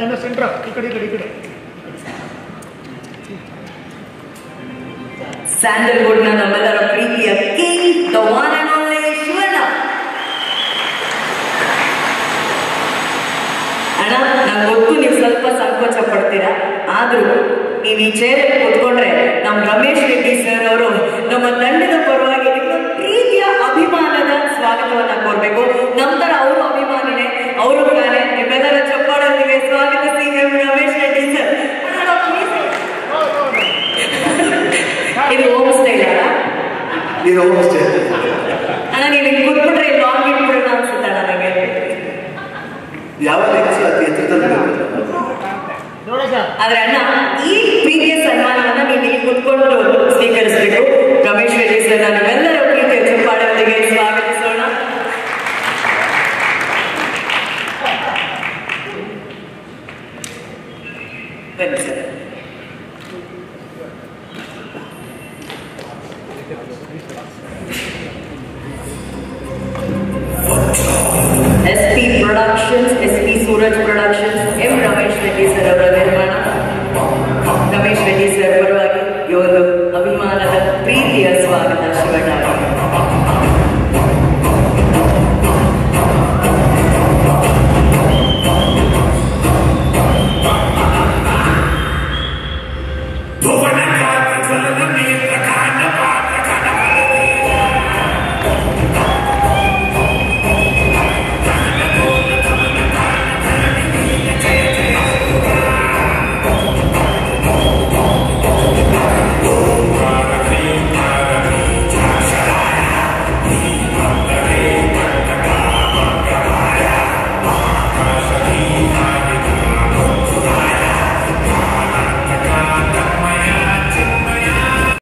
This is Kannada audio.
ಇನ್ನ ಸೆಂಟ್ರ್ ಈ ಕಡೆ ಈ ಕಡೆ ಈ ಕಡೆ ಸ್ಯಾಂಡಲ್ವುಡ್ ನ ನಮ್ಮೆಲ್ಲರ ಪ್ರೀತಿಯ king the one and only Shivanna ಅಣ್ಣ ನಂಗೆ ಗೊತ್ತು ನೀವು ಸ್ವಲ್ಪ ಸಂಕೋಚ ಪಡ್ತೀರಾ ಆದ್ರೂ ನೀವು ಈ ಚೇರಲ್ಲಿ ಕೂತ್ಕೊಂಡ್ರೆ ನಮ್ಮ ರಮೇಶ್ ರೆಡ್ಡಿ ಸರ್ ಅವರು ನಮ್ಮ ತಂಡದ ಪರವಾಗಿ ನಿಮ್ಮ ಪ್ರೀತಿಯ ಅಭಿಮಾನದ ಸ್ವಾಗತವನ್ನ ಕೋರ್ಬೇಕು ನಮ್ಮ ತರ ಅವರು ಅಭಿಮಾನಿನೇ ಅವರು ಫ್ಯಾನೆ ನಿಮ್ಮೆಲ್ಲರ ಚಪ್ಪಾಳೊಂದಿಗೆ ಸ್ವಾಗತಿಸಿ ಎಂ ರಮೇಶ್ ರೆಡ್ಡಿ ಸರ್ ಅಣ್ಣ, please. ಇದು ಹೋಮ್ ಸ್ಟೈಲ್ ಅಲ್ಲ ಇದು ಹೋಮ್ಸ್ಟೇ ಅಣ್ಣ ನೀವು ಹಿಂಗ್ ಕೂತ್ಬಿಟ್ರೆ ಲಾಂಗ್ ಇಟ್ಬಿಡೋಣ ಅನ್ಸುತ್ತೆ ಅಣ್ಣ ನನಗೆ ಯಾವ ಲೆಕ್ಕ ಅತಿ ಎತ್ತರದಲ್ಲಿ ನೋಡ ಸರ್ ಆದ್ರೆ ಅಣ್ಣ ಈ ಪ್ರೀತಿಯ ಸನ್ಮಾನವನ್ನ ನೀವು ಇಲ್ಲಿ ಕುತ್ಕೊಂಡು ಸ್ವೀಕರಿಸಬೇಕು ರಮೇಶ್ ರೆಡ್ಡಿ ಸರ್ ನಾವೆಲ್ಲರ ಪ್ರೀತಿಯ ಚಪ್ಪಾಳೆಯೊಂದಿಗೆ ಸ್ವಾಗತಿಸೋಣ ಬನ್ನಿ sir S P productions S P Suraj productions M Ramesh Reddy sir ಅವರ ನಿರ್ಮಾಣ ರಮೇಶ್ ರೆಡ್ಡಿ ಸರ್